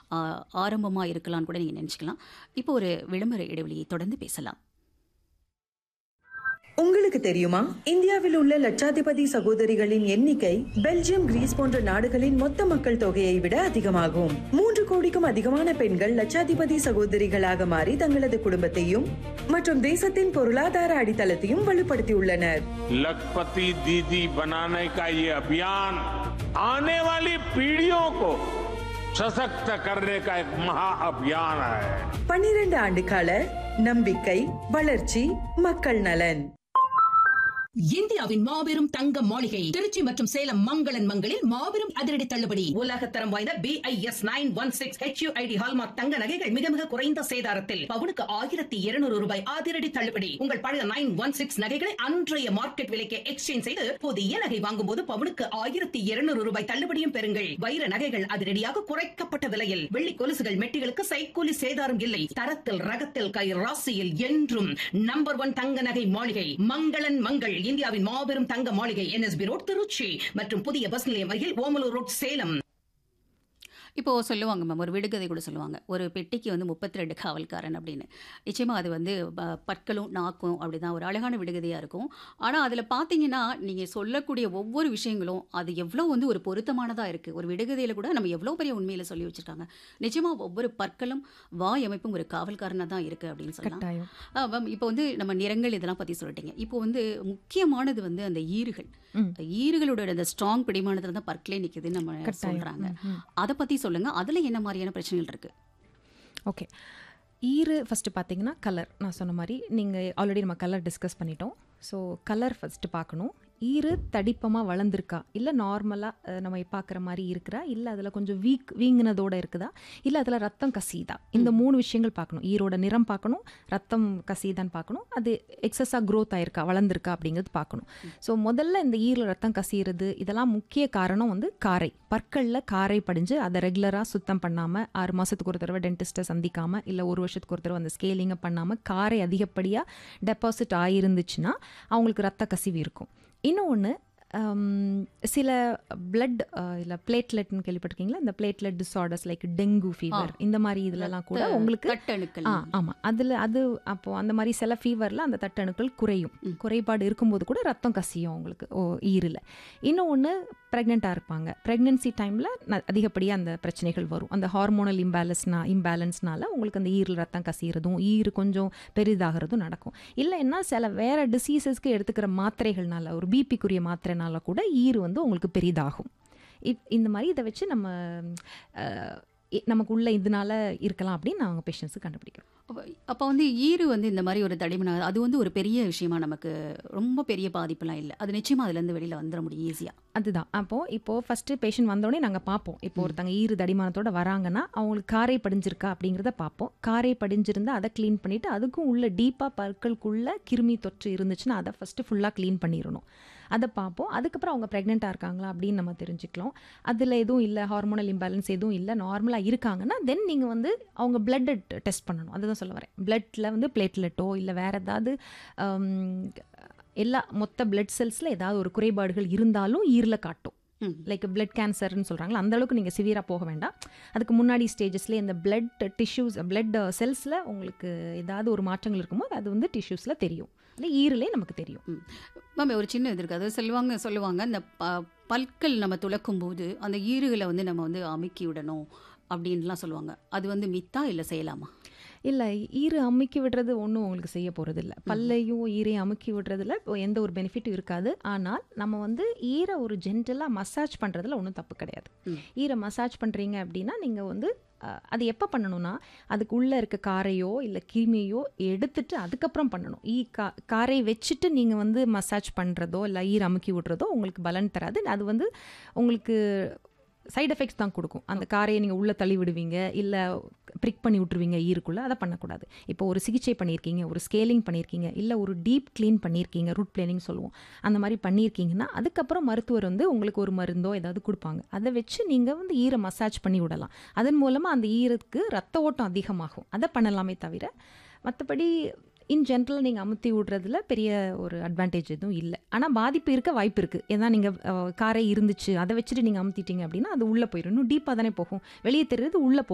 ஆரம்பமாக இருக்கலாம்னு கூட நீங்கள் நினச்சிக்கலாம் இப்போ ஒரு விளம்பர இடைவெளியை தொடர்ந்து பேசலாம் உங்களுக்கு தெரியுமா இந்தியாவில் உள்ள லட்சாதிபதி சகோதரிகளின் எண்ணிக்கை பெல்ஜியம் கிரீஸ் போன்ற நாடுகளின் மொத்த மக்கள் தொகையை விட அதிகமாகும் மூன்று கோடிக்கும் அதிகமான பெண்கள் லட்சாதிபதி சகோதரிகளாக மாறி தங்களது குடும்பத்தையும் மற்றும் தேசத்தின் பொருளாதார அடித்தளத்தையும் வலுப்படுத்தியுள்ளனர் लखपति दीदी बनाने का ये अभियान आने वाली पीढ़ियों को सशक्त करने का एक महाअभियान है பன்னிரண்டு ஆண்டு கால நம்பிக்கை வளர்ச்சி மக்கள் நலன் இந்தியாவின் மாபெரும் தங்க மாளிகை திருச்சி மற்றும் சேலம் மங்களன் மங்களில் மாபெரும் அதிரடி தள்ளுபடி உலக தரம் வாய்ந்த B I S nine one six HUID hallmark தங்க நகைகள் மிக மிக குறைந்த சேதாரத்தில் பவுனுக்கு ஆயிரத்தி இருநூறு ரூபாய் அதிரடி தள்ளுபடி உங்கள் பழைய நைன் ஒன் சிக்ஸ் நகைகளை அன்றைய மார்க்கெட் விலைக்கு எக்ஸ்சேஞ்ச் செய்து புதிய நகை வாங்கும் போது பவுனுக்கு ஆயிரத்தி இருநூறு ரூபாய் தள்ளுபடியும் பெறுங்கள் வைர நகைகள் அதிரடியாக குறைக்கப்பட்ட விலையில் வெள்ளி கொலுசுகள் மெட்டிகளுக்கு சைக்கூலி சேதாரம் இல்லை தரத்தில் ரகத்தில் கை ராசியில் என்றும் நம்பர் ஒன் தங்க நகை மாளிகை மங்களன் மங்கள் இந்தியாவின் மாபெரும் தங்க மாளிகை என்எஸ்பி ரோட் திருச்சி மற்றும் புதிய பஸ் நிலையம் அருகில் ஓமலூர் ரோட் சேலம் இப்போ சொல்லுவாங்க மேம் ஒரு விடுகதை கூட சொல்லுவாங்க ஒரு பெட்டிக்கு வந்து முப்பத்தி ரெண்டு காவல்காரன் அப்படின்னு நிச்சயமாக அது வந்து ப- பற்களும் நாக்கும் அப்படி தான் ஒரு அழகான விடுகதையாக இருக்கும் ஆனால் அதில் பார்த்தீங்கன்னா நீங்கள் சொல்லக்கூடிய ஒவ்வொரு விஷயங்களும் அது எவ்வளோ வந்து ஒரு பொருத்தமானதாக இருக்குது ஒரு விடுகதையில் கூட நம்ம எவ்வளோ பெரிய உண்மையில் சொல்லி வச்சுருக்காங்க நிச்சயமாக ஒவ்வொரு பற்களும் வாய் அமைப்பும் ஒரு காவல்காரனாக தான் இருக்குது அப்படின்னு சொல்லலாம் கட்டாயம் ஆ, மேம் இப்போ வந்து நம்ம நிறங்கள் இதெல்லாம் பற்றி சொல்லிட்டீங்க இப்போ வந்து முக்கியமானது வந்து அந்த ஈறுகள் ம். ஈறுகளோட அந்த ஸ்ட்ராங் பிடிமானத்தில் தான் பற்களே நிற்குதுன்னு நம்ம கட்டாயம் சொல்கிறாங்க ம், ம். அதை பற்றி சொல்லுங்க அதில் என்ன மாதிரியான பிரச்சனைகள் இருக்கு ஓகே ஈரு ஃபஸ்ட்டு பார்த்தீங்கன்னா கலர் நான் சொன்ன மாதிரி நீங்கள் ஆல்ரெடி நம்ம கலர் டிஸ்கஸ் பண்ணிட்டோம் ஸோ கலர் ஃபஸ்ட்டு பார்க்கணும் ஈரு தடிப்பமாக வளர்ந்துருக்கா இல்லை நார்மலாக நம்ம பார்க்குற மாதிரி இருக்கிறா இல்லை அதில் கொஞ்சம் வீக் வீங்கினதோட இருக்குதா இல்லை அதில் ரத்தம் கசியுதா இந்த மூணு விஷயங்கள் பார்க்கணும் ஈரோட நிறம் பார்க்கணும் ரத்தம் கசியுதான்னு பார்க்கணும் அது எக்ஸஸாக க்ரோத் ஆயிருக்கா வளர்ந்துருக்கா அப்படிங்கிறது பார்க்கணும் ஸோ முதல்ல இந்த ஈரில் ரத்தம் கசியிறது இதெல்லாம் முக்கிய காரணம் வந்து காரை பற்களில் காரை படிஞ்சு அதை ரெகுலராக சுத்தம் பண்ணாமல் ஆறு மாதத்துக்கு ஒரு தடவை டென்டிஸ்ட்டை சந்திக்காமல் இல்லை ஒரு வருஷத்துக்கு ஒரு தடவை அந்த ஸ்கேலிங்கை பண்ணாமல் காரை அதிகப்படியாக டெபாசிட் ஆகிருந்துச்சுன்னா அவங்களுக்கு ரத்த கசிவு இருக்கும் இன்னொன்று சில பிளட் இல்லை பிளேட்லெட்னு கேள்விப்பட்டிருக்கீங்களா இந்த platelet disorders like dengue fever இந்த மாதிரி இதுலலாம் கூட உங்களுக்கு தட்டணுக்கள் ஆ ஆமாம் அதில் அது அப்போ அந்த மாதிரி சில ஃபீவரில் அந்த தட்டணுக்கள் குறையும் குறைபாடு இருக்கும்போது கூட ரத்தம் கசியும் உங்களுக்கு ஓ ஈரில் இன்னொன்று ப்ரெக்னெண்ட்டாக இருப்பாங்க ப்ரெக்னென்சி டைமில் அதிகப்படியாக அந்த பிரச்சனைகள் வரும் அந்த ஹார்மோனல் இம்பேலன்ஸ்னா இம்பேலன்ஸ்னால உங்களுக்கு அந்த ஈரில் ரத்தம் கசிகிறதும் ஈறு கொஞ்சம் பெரிதாகிறதும் நடக்கும் இல்லைன்னா சில வேறு டிசீசஸ்க்கு எடுத்துக்கிற மாத்திரைகள்னால ஒரு பிபிக்குரிய மாத்திரைனால கூட ஈறு வந்து உங்களுக்கு பெரிதாகும் இப்- இந்த மாதிரி இதை வச்சு நம்ம அஹ், இ- நமக்கு உள்ள இதனால இருக்கலாம் அப்படின்னு நாங்கள் பேஷண்ட்ஸுக்கு கண்டுபிடிக்கிறோம் அப்போ வந்து ஈறு வந்து இந்த மாதிரி ஒரு தடிமனா அது வந்து ஒரு பெரிய விஷயமா நமக்கு ரொம்ப பெரிய பாதிப்புலாம் இல்லை அது நிச்சயமா அதுலேருந்து வெளியில் வந்துட முடியும் ஈஸியாக அதுதான் அப்போ இப்போ ஃபர்ஸ்ட் பேஷண்ட் வந்தோடனே நாங்கள் பார்ப்போம் இப்போ ஒருத்தங்க ஈறு தடிமானத்தோட வராங்கன்னா அவங்களுக்கு காரை படிஞ்சிருக்கா அப்படிங்கிறத பார்ப்போம் காரை படிஞ்சிருந்தா அதை க்ளீன் பண்ணிட்டு அதுக்கும் உள்ள டீப்பாக பற்களுக்குள்ள கிருமி தொற்று இருந்துச்சுன்னா அதை ஃபர்ஸ்ட் ஃபுல்லாக க்ளீன் பண்ணிடணும் அதை பார்ப்போம் அதுக்கப்புறம் அவங்க ப்ரெக்னெண்ட்டாக இருக்காங்களா அப்படின்னு நம்ம தெரிஞ்சுக்கலாம் அதில் எதுவும் இல்லை ஹார்மோனல் இம்பேலன்ஸ் எதுவும் இல்லை நார்மலாக இருக்காங்கன்னா தென் நீங்கள் வந்து அவங்க பிளட் டெஸ்ட் பண்ணணும் அதுதான் சொல்ல வரேன் பிளட்டில் வந்து பிளேட்லெட்டோ இல்லை வேறு ஏதாவது ஹம், எல்லா மொத்த பிளட் செல்ஸில் ஏதாவது ஒரு குறைபாடுகள் இருந்தாலும் ஈரில் காட்டும் ம். லைக் பிளட் கேன்சர்னு சொல்கிறாங்களா அந்த அளவுக்கு நீங்கள் சிவியராக போக வேண்டாம் அதுக்கு முன்னாடி ஸ்டேஜஸ்லேயே இந்த பிளட் டிஷ்யூஸ் பிளட் செல்ஸில் உங்களுக்கு ஏதாவது ஒரு மாற்றங்கள் இருக்கும்போது அது வந்து டிஷ்யூஸில் தெரியும் இல்லை ஈரிலே நமக்கு தெரியும் மேம் ஒரு சின்ன இது இருக்குது அது சொல்லுவாங்க சொல்லுவாங்க அந்த ப பற்கள் நம்ம துளக்கும் போது அந்த ஈறுகளை வந்து நம்ம வந்து அமுக்கி விடணும் அப்படின்லாம் சொல்லுவாங்க அது வந்து மித்தா இல்லை செய்யலாமா இல்லை ஈரு அமுக்கி விடுறது ஒன்றும் உங்களுக்கு செய்ய போகிறது இல்லை பல்லையும் ஈரையும் அமுக்கி விடுறதுல இப்போ எந்த ஒரு பெனிஃபிட்டும் இருக்காது ஆனால் நம்ம வந்து ஈரை ஒரு ஜென்டலாக மசாஜ் பண்ணுறதுல ஒன்றும் தப்பு கிடையாது ம். ஈரை மசாஜ் பண்ணுறீங்க அப்படின்னா நீங்கள் வந்து அஹ், அது எப்போ பண்ணணும்னா அதுக்கு உள்ளே இருக்க காரையோ இல்லை கிருமியோ எடுத்துட்டு அதுக்கப்புறம் பண்ணணும் ஈ கா காரை வச்சுட்டு நீங்கள் வந்து மசாஜ் பண்ணுறதோ இல்லை ஈர் அமுக்கி விடுறதோ உங்களுக்கு பலன் தராது அது வந்து உங்களுக்கு சைடு எஃபெக்ட்ஸ் தான் கொடுக்கும் அந்த காரையை நீங்கள் உள்ளே தள்ளி விடுவீங்க இல்லை ப்ரிக் பண்ணி விட்டுருவீங்க ஈருக்குள்ளே அதை பண்ணக்கூடாது இப்போ ஒரு சிகிச்சை பண்ணியிருக்கீங்க ஒரு ஸ்கேலிங் பண்ணியிருக்கீங்க இல்லை ஒரு டீப் க்ளீன் பண்ணியிருக்கீங்க ரூட் பிளேனிங் சொல்லுவோம் அந்த மாதிரி பண்ணியிருக்கீங்கன்னா அதுக்கப்புறம் மருத்துவர் வந்து உங்களுக்கு ஒரு மருந்தோ ஏதாவது கொடுப்பாங்க அதை வச்சு நீங்கள் வந்து ஈரை மசாஜ் பண்ணி விடலாம் அதன் மூலமாக அந்த ஈரத்துக்கு ரத்த ஓட்டம் அதிகமாகும் அதை பண்ணலாமே தவிர மற்றபடி இன் ஜென்ரல் நீங்கள் அமுத்தி விடுறதுல பெரிய ஒரு அட்வான்டேஜ் எதுவும் இல்லை ஆனால் பாதிப்பு இருக்க வாய்ப்பு இருக்குது ஏன்னா நீங்கள் காரை இருந்துச்சு அதை வச்சுட்டு நீங்கள் அமுத்திட்டீங்க அப்படின்னா அது உள்ளே போயிடும் இன்னும் டீப்பாக தானே போகும் வெளியே தெரியுது உள்ளே போகும்